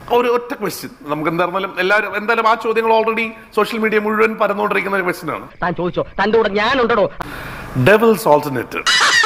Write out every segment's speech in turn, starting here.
ഒരു ഒറ്റ ക്വസ്റ്റ്യൻ നമുക്ക് എന്തായിരുന്നാലും എല്ലാവരും എന്തായാലും ആ ചോദ്യങ്ങൾ ഓൾറെഡി സോഷ്യൽ മീഡിയ മുഴുവൻ പരന്നുകൊണ്ടിരിക്കുന്ന ഒരു ക്വസ്റ്റ്യൻ ആണ് താൻ ചോദിച്ചോ തന്റെ കൂടെ ഞാനുണ്ടോ ഡെവിൾസ് ഓൾട്ടർനേറ്റീവ്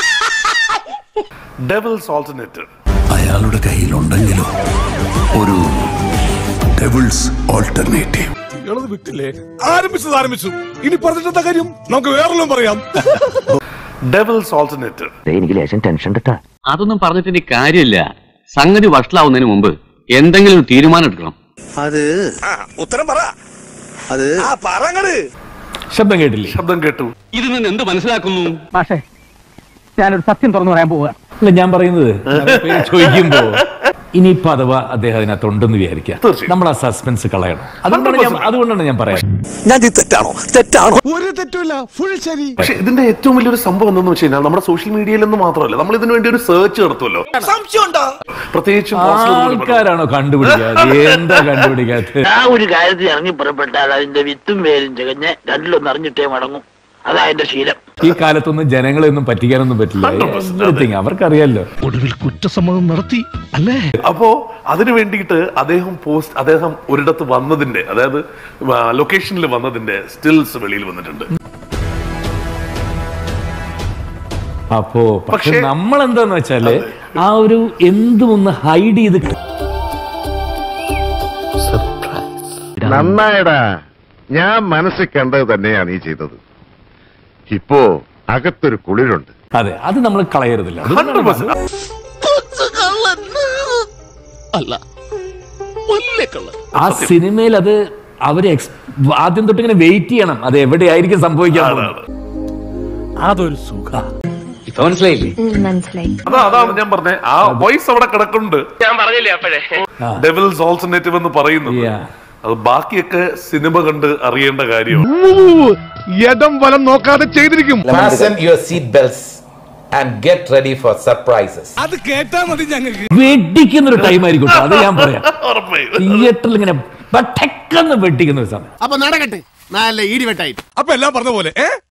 ഡെവിൾസ് ഓൾട്ടർനേറ്റീവ് അയാളുടെ കയ്യിലുണ്ടെങ്കിലോ ഒരു ഡെവിൾസ് ഓൾട്ടർനേറ്റീവ് വിട്ടില്ലേ ആരംഭിച്ചത് ആരംഭിച്ചു ഇനി പറഞ്ഞിട്ടെന്താ കാര്യം നമുക്ക് വേറെല്ലാം പറയാം ഡെവിൾസ് ഓൾട്ടർനേറ്റീവ് എനിക്ക് ലേശം ടെൻഷൻ കിട്ടാ അതൊന്നും പറഞ്ഞിട്ട് ഇനി കാര്യമില്ല സംഗതി വഷളാവുന്നതിന് മുമ്പ് എന്തെങ്കിലും ഒരു തീരുമാനം എടുക്കണം അത് ഉത്തരം പറ അത് ആ പറങ്ങട് ശബ്ദം കേട്ടില്ലേ ശബ്ദം കേട്ടു ഇതിൽ നിന്ന് എന്ത് മനസ്സിലാക്കുന്നു പക്ഷേ ഞാനൊരു സത്യം തുറന്നു പറയാൻ പോവുക അല്ല ഞാൻ പറയുന്നത് നമ്മുടെ പേര് ചോദിക്കുമ്പോ ഇനിയിപ്പോ അഥവാ അദ്ദേഹം അതിനകത്തുണ്ടെന്ന് വിചാരിക്കാം തീർച്ചയായും. നമ്മൾ ആ സസ്പെൻസ് കളയണം അതുകൊണ്ടാണ് ഞാൻ 100%. അതുകൊണ്ടാണ് ഞാൻ പറയാം ഞാൻ ഇത് തെറ്റാണോ തെറ്റാണോ ഒരു തെറ്റുമില്ല ഫുൾ ശരി പക്ഷെ ഇതിന്റെ ഏറ്റവും വലിയൊരു സംഭവം എന്തെന്ന് വെച്ച് കഴിഞ്ഞാൽ നമ്മുടെ സോഷ്യൽ മീഡിയയിൽ നിന്ന് മാത്രമല്ല നമ്മൾ ഇതിനു വേണ്ടി ഒരു സെർച്ച് നടത്തുമല്ലോ പ്രത്യേകിച്ചും പോസ്റ്ററുകൾ പോലും ഇടണം. ആൾക്കാരാണോ കണ്ടുപിടിക്കാതെ എന്താ കണ്ടുപിടിക്കാത്ത ആ ഒരു കാര്യത്തിൽ ഇറങ്ങി പുറപ്പെട്ടാൽ അതിന്റെ വിത്തും വേരും ചകഞ്ഞ് രണ്ടിലൊന്നും അറിഞ്ഞിട്ടേ മടങ്ങും അതാ എന്റെ ശീലം ഈ കാലത്തൊന്നും ജനങ്ങളെ ഒന്നും പറ്റിക്കാനൊന്നും പറ്റില്ല 100% Everything അവർക്കറിയാലോ ഒടുവിൽ കുറ്റസമ്മതം നടത്തി അല്ലേ അപ്പോ അതിനു വേണ്ടിയിട്ട് അദ്ദേഹം പോസ്റ്റ് അദ്ദേഹം ഒരിടത്ത് വന്നതിന്റെ അതായത് ലൊക്കേഷനിൽ വന്നതിന്റെ സ്റ്റിൽസ് വെളിയിൽ വന്നിട്ടുണ്ട് അപ്പോ പക്ഷെ പക്ഷേ- നമ്മൾ എന്താന്ന് വെച്ചാല് ആ ഒരു എന്തും ഒന്ന് ഹൈഡ് ചെയ്ത് നന്നായടാ ഞാൻ മനസ്സിൽ കണ്ടത് തന്നെയാണ് ഈ ചെയ്തത് ഇപ്പോ അകത്തൊരു കുളിരുണ്ട് അതെ അത് നമ്മൾ കളയരുതില്ല അത് ഹൺഡ്രഡ് പെർസെന്റ് ആ സിനിമയിൽ അത് അവര് ex- ആദ്യം തൊട്ട് ഇങ്ങനെ വെയിറ്റ് ചെയ്യണം അത് എവിടെയായിരിക്കും സംഭവിക്കാൻ പോകുന്നത് അതൊരു സുഖ ഇപ്പൊ മനസ്സിലായില്ലേ മനസ്സിലായി അതാ അതാണ് ഞാൻ പറഞ്ഞത് ആ വോയിസ് അവിടെ കിടക്കുന്നുണ്ട് ഞാൻ പറഞ്ഞില്ലേ അപ്പോഴേ ഡെവിൾസ് ഓൾട്ടർനേറ്റീവ് എന്ന് പറയുന്നത് Yeah. അത് ബാക്കിയൊക്കെ സിനിമ കണ്ട് അറിയേണ്ട കാര്യമാണ് ഇടം വലം നോക്കാതെ ചെയ്തിരിക്കും Fasten your seat belts and get ready for surprises. അത് കേട്ടാ മതി ഞങ്ങൾക്ക് വെടിക്കുന്ന ഒരു ടൈം ആയിരിക്കും കേട്ടോ. അത് ഞാൻ പറയാം ഉറപ്പായും തിയേറ്ററിൽ ഇങ്ങനെ പെട്ടെന്ന് വെട്ടിക്കുന്ന ഒരു സമയം അപ്പൊ എല്ലാം പറഞ്ഞ പോലെ ഏ